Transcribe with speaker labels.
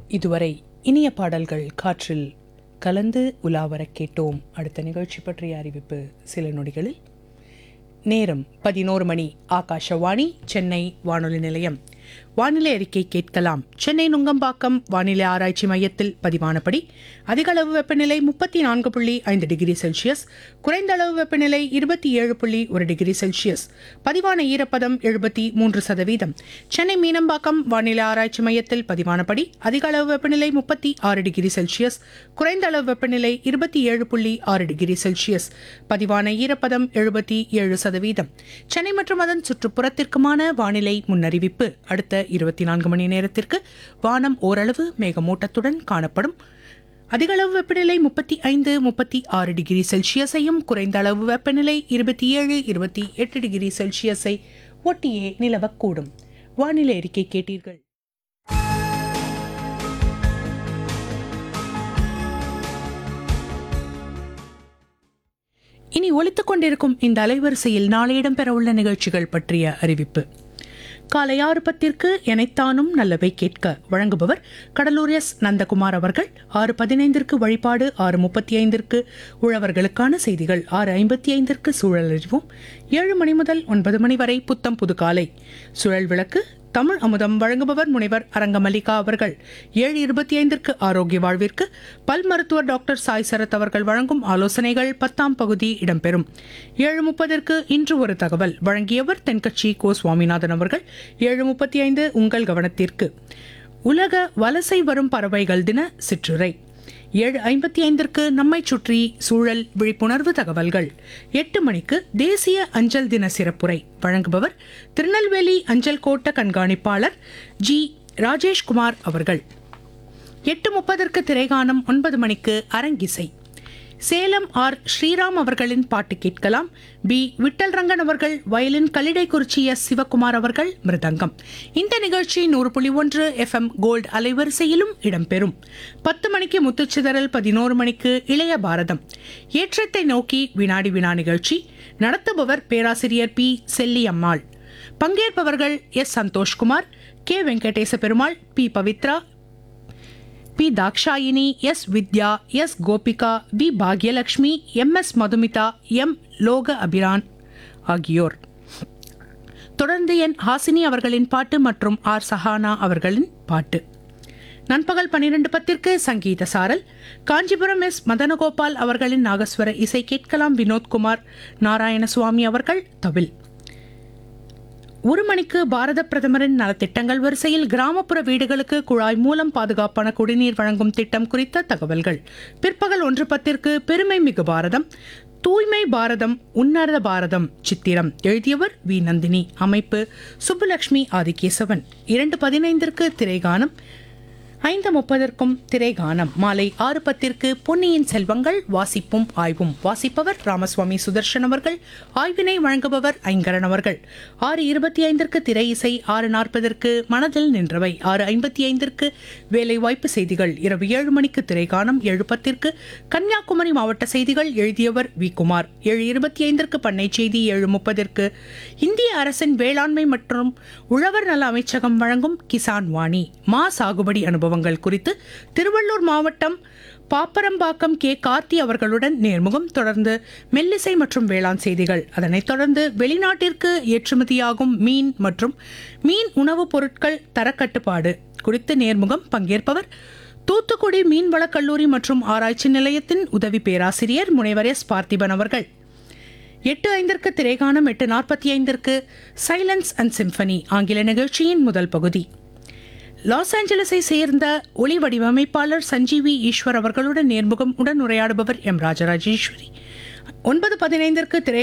Speaker 1: இதுவரை இனிய பாடல்கள் காற்றில் கலந்து உலாவரக் கேட்டோம் அடுத்த நிகழ்ச்சி பற்றிய அறிவிப்பு சில நொடிகளில் நேரம் பதினோரு மணி ஆகாஷவாணி சென்னை வானொலி நிலையம் வானிலை அறிக்கை கேட்கலாம் சென்னை நுங்கம்பாக்கம் வானிலை ஆராய்ச்சி மையத்தில் பதிவானபடி அதிக அளவு வெப்பநிலை முப்பத்தி நான்கு புள்ளி ஐந்து டிகிரி செல்சியஸ் குறைந்த அளவு வெப்பநிலை இருபத்தி ஏழு புள்ளி ஒரு டிகிரி செல்சியஸ் பதிவான ஈரப்பதம் எழுபத்தி மூன்று சதவீதம் சென்னை மீனம்பாக்கம் வானிலை ஆராய்ச்சி மையத்தில் பதிவானபடி அதிக அளவு வெப்பநிலை முப்பத்தி ஆறு டிகிரி செல்சியஸ் குறைந்த அளவு வெப்பநிலை இருபத்தி ஏழு புள்ளி ஆறு டிகிரி செல்சியஸ் பதிவான ஈரப்பதம் எழுபத்தி ஏழு சதவீதம் சென்னை மற்றும் அதன் சுற்றுப்புறத்திற்குமான வானிலை முன்னறிவிப்பு அடுத்த இருபத்தி நான்கு மணி நேரத்திற்கு வானம் ஓரளவு மேகமூட்டத்துடன் காணப்படும் அதிக அளவு வெப்பநிலை முப்பத்தி ஐந்து முப்பத்தி ஆறு டிகிரி செல்சியஸையும் குறைந்த அளவு வெப்பநிலை இருபத்தி ஏழு இருபத்தி எட்டு டிகிரி செல்சியஸை ஒட்டியே நிலவக்கூடும் வானிலை அறிக்கை கேட்டீர்கள் இனி ஒலித்துக் கொண்டிருக்கும் இந்த அலைவரிசையில் நாளை இடம்பெறவுள்ள நிகழ்ச்சிகள் பற்றிய அறிவிப்பு காலை ஆறு பத்திற்கு எனைத்தானும் நல்லவை கேட்க வழங்குபவர் கடலூர் எஸ் நந்தகுமார் அவர்கள் ஆறு பதினைந்திற்கு வழிபாடு ஆறு முப்பத்தி ஐந்திற்கு உழவர்களுக்கான செய்திகள் ஆறு ஐம்பத்தி ஐந்திற்கு சூழல் அறிவோம் ஏழு மணி முதல் ஒன்பது மணி வரை புத்தம் புது காலை சுழல் விளக்கு தமிழ் அமுதம் வழங்குபவர் முனைவர் அரங்கமல்லிகா அவர்கள் ஏழு இருபத்தி ஐந்திற்கு ஆரோக்கிய வாழ்விற்கு பல் மருத்துவர் டாக்டர் சாய் சரத் அவர்கள் வழங்கும் ஆலோசனைகள் பத்தாம் பகுதி இடம்பெறும் ஏழு முப்பதற்கு இன்று ஒரு தகவல் வழங்கியவர் தென்கட்சி கோ சுவாமிநாதன் அவர்கள் ஏழு முப்பத்தி ஐந்து உங்கள் கவனத்திற்கு உலக வலசை வரும் பறவைகள் தின சிற்றுரை ஏழு ஐம்பத்தி ஐந்திற்கு நம்மை சுற்றி சூழல் விழிப்புணர்வு தகவல்கள் எட்டு மணிக்கு தேசிய அஞ்சல் தின சிறப்புரை வழங்குபவர் திருநெல்வேலி அஞ்சல் கோட்ட கண்காணிப்பாளர் ஜி ராஜேஷ்குமார் அவர்கள் எட்டு முப்பதற்கு திரைகானம் ஒன்பது மணிக்கு அரங்கிசை சேலம் ஆர் ஸ்ரீராம் அவர்களின் பாட்டு கேட்கலாம் பி விட்டல் ரங்கன் அவர்கள் வயலின் கல்லிடைக்குறிச்சி எஸ் சிவகுமார் அவர்கள் மிருதங்கம் இந்த நிகழ்ச்சி நூறு புள்ளி ஒன்று எஃப்எம் கோல்டு அலைவரிசையிலும் இடம்பெறும் பத்து மணிக்கு முத்துச்சிதறல் பதினோரு மணிக்கு இளைய பாரதம் ஏற்றத்தை நோக்கி வினாடி வினா நிகழ்ச்சி நடத்துபவர் பேராசிரியர் பி செல்லியம்மாள் பங்கேற்பவர்கள் S Santhoshkumar K Venkatesa Perumal P Pavithra P Dhakshayini S Vidya S Gopika V Bhagyalakshmi M S Madhumitha M Lokabiran ஆகியோர் தொடர்ந்து என் ஹாசினி அவர்களின் பாட்டு மற்றும் ஆர் சஹானா அவர்களின் பாட்டு நண்பகல் பன்னிரண்டு பத்திற்கு சங்கீத சாரல் காஞ்சிபுரம் எஸ் மதனகோபால் அவர்களின் நாகஸ்வர இசை கேட்கலாம் வினோத்குமார் நாராயணசுவாமி அவர்கள் தவில் ஒரு மணிக்கு பாரத பிரதமரின் நலத்திட்டங்கள் வரிசையில் கிராமப்புற வீடுகளுக்கு குழாய் மூலம் பாதுகாப்பான குடிநீர் வழங்கும் திட்டம் குறித்த தகவல்கள் பிற்பகல் ஒன்று பத்திற்கு பெருமை மிகு பாரதம் தூய்மை பாரதம் உன்னத பாரதம் சித்திரம் எழுதியவர் வி நந்தினி அமைப்பு சுப்புலட்சுமி ஆதிகேசவன் இரண்டு பதினைந்திற்கு திரைகானம் ஐந்து முப்பதற்கும் திரைகானம் மாலை ஆறு பத்திற்கு பொன்னியின் செல்வங்கள் வாசிப்பும் ஆய்வும் வாசிப்பவர் ராமசுவாமி சுதர்ஷன் அவர்கள் ஆய்வினை வழங்குபவர் ஐங்கரன் அவர்கள் ஆறு இருபத்தி ஐந்திற்கு திரை இசை ஆறு நாற்பதற்கு மனதில் நின்றவை ஆறு ஐம்பத்தி ஐந்திற்கு வேலைவாய்ப்பு செய்திகள் இரவு ஏழு மணிக்கு திரைகானம் ஏழு பத்திற்கு கன்னியாகுமரி மாவட்ட செய்திகள் எழுதியவர் வி குமார் ஏழு இருபத்தி ஐந்திற்கு பண்ணை செய்தி ஏழு முப்பதற்கு இந்திய அரசின் வேளாண்மை மற்றும் உழவர் நல அமைச்சகம் வழங்கும் கிசான் வாணி மா சாகுபடி அனுபவங்கள் குறித்து திருவள்ளூர் மாவட்டம் பாப்பரம்பாக்கம் கே கார்த்தி அவர்களுடன் நேர்முகம் தொடர்ந்து மெல்லிசை மற்றும் வேளாண் செய்திகள் அதனைத் தொடர்ந்து வெளிநாட்டிற்கு ஏற்றுமதியாகும் மீன் மற்றும் மீன் உணவுப் பொருட்கள் தரக்கட்டுப்பாடு குறித்து நேர்முகம் பங்கேற்பவர் தூத்துக்குடி மீன்வளக் கல்லூரி மற்றும் ஆராய்ச்சி நிலையத்தின் உதவி பேராசிரியர் முனைவர் எஸ் பார்த்திபன் அவர்கள் எட்டு ஐந்திற்கு திரைகானம் எட்டு நாற்பத்தி ஐந்திற்கு சைலன்ஸ் அண்ட் சிம்பனி ஆங்கில நிகழ்ச்சியின் முதல் பகுதி லாஸ் ஏஞ்சலஸை சேர்ந்த ஒளி வடிவமைப்பாளர் சஞ்சீவி ஈஸ்வர் அவர்களுடன் நேர்முகம் உடன் உரையாடுபவர் எம் ராஜராஜேஸ்வரி ஒன்பது பதினைந்திற்கு திரை